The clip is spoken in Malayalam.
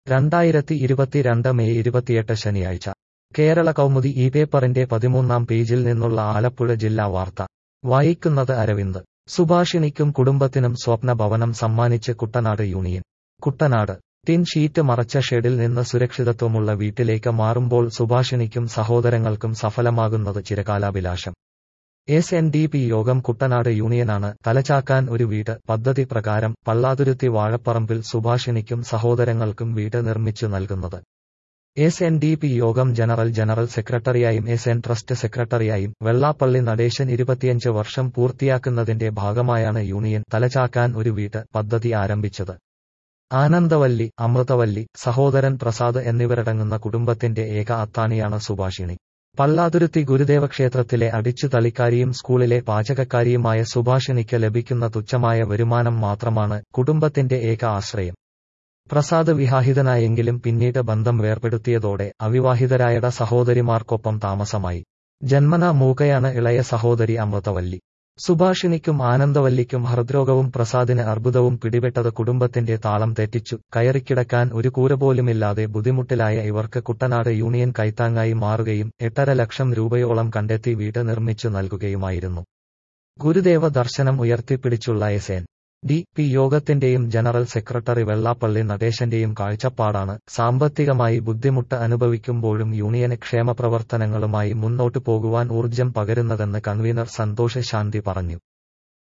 രണ്ടായിരത്തി ഇരുപത്തിരണ്ട് മെയ് ഇരുപത്തിയെട്ട് ശനിയാഴ്ച കേരള കൗമുദി ഈ പേപ്പറിന്റെ പതിമൂന്നാം പേജിൽ നിന്നുള്ള ആലപ്പുഴ ജില്ലാ വാർത്ത വായിക്കുന്നത് അരവിന്ദ് സുഭാഷിണിക്കും കുടുംബത്തിനും സ്വപ്ന ഭവനം സമ്മാനിച്ച് Kuttanad union Kuttanad tin sheet മറച്ച ഷെഡിൽ നിന്ന് സുരക്ഷിതത്വമുള്ള വീട്ടിലേക്ക് മാറുമ്പോൾ സുഭാഷിണിക്കും സഹോദരങ്ങൾക്കും സഫലമാകുന്നത് ചിരകാലാഭിലാഷം എസ് എൻ ഡി പി യോഗം കുട്ടനാട് യൂണിയനാണ് തലചാക്കാൻ ഒരു വീട് പദ്ധതി പ്രകാരം പള്ളാതുരുത്തി വാഴപ്പറമ്പിൽ സുഭാഷിണിക്കും സഹോദരങ്ങൾക്കും വീട് നിർമ്മിച്ചു നൽകുന്നത് എസ് എൻ ഡി പി യോഗം ജനറൽ ജനറൽ സെക്രട്ടറിയായും എസ് എൻ ട്രസ്റ്റ് സെക്രട്ടറിയായും വെള്ളാപ്പള്ളി നടേശൻ ഇരുപത്തിയഞ്ച് വർഷം പൂർത്തിയാക്കുന്നതിന്റെ ഭാഗമായാണ് യൂണിയൻ തലചാക്കാൻ ഒരു വീട് പദ്ധതി ആരംഭിച്ചത് ആനന്ദവല്ലി അമൃതവല്ലി സഹോദരൻ പ്രസാദ് എന്നിവരടങ്ങുന്ന കുടുംബത്തിന്റെ ഏക അത്താണിയാണ് സുഭാഷിണി പള്ളാതുരുത്തി ഗുരുദേവ ക്ഷേത്രത്തിലെ അടിച്ചുതളിക്കാരിയും സ്കൂളിലെ പാചകക്കാരിയുമായ സുഭാഷിണിക്ക് ലഭിക്കുന്ന തുച്ഛമായ വരുമാനം മാത്രമാണ് കുടുംബത്തിന്റെ ഏക ആശ്രയം പ്രസാദ് വിവാഹിതനായെങ്കിലും പിന്നീട് ബന്ധം വേർപെടുത്തിയതോടെ അവിവാഹിതരായട സഹോദരിമാർക്കൊപ്പം താമസമായി ജന്മന മൂകയാണ് ഇളയ സഹോദരി അമൃതവല്ലി സുഭാഷിണിക്കും ആനന്ദവല്ലിക്കും ഹൃദ്രോഗവും പ്രസാദിന് അർബുദവും പിടിപെട്ടത് കുടുംബത്തിന്റെ താളം തെറ്റിച്ചു കയറിക്കിടക്കാൻ ഒരു കൂര പോലുമില്ലാതെ ബുദ്ധിമുട്ടിലായ ഇവർക്ക് കുട്ടനാട് യൂണിയൻ കൈത്താങ്ങായി മാറുകയും എട്ടര ലക്ഷം രൂപയോളം കണ്ടെത്തി വീട് നിർമ്മിച്ചു നൽകുകയുമായിരുന്നു ഗുരുദേവ ദർശനം ഉയർത്തിപ്പിടിച്ചുള്ള എസ് എൻ ഡി പി യോഗത്തിന്റെയും ജനറൽ സെക്രട്ടറി വെള്ളാപ്പള്ളി നടേശന്റെയും കാഴ്ചപ്പാടാണ് സാമ്പത്തികമായി ബുദ്ധിമുട്ട് അനുഭവിക്കുമ്പോഴും യൂണിയന് ക്ഷേമപ്രവർത്തനങ്ങളുമായി മുന്നോട്ടു പോകുവാൻ ഊർജം പകരുന്നതെന്ന് കൺവീനർ സന്തോഷ് ശാന്തി പറഞ്ഞു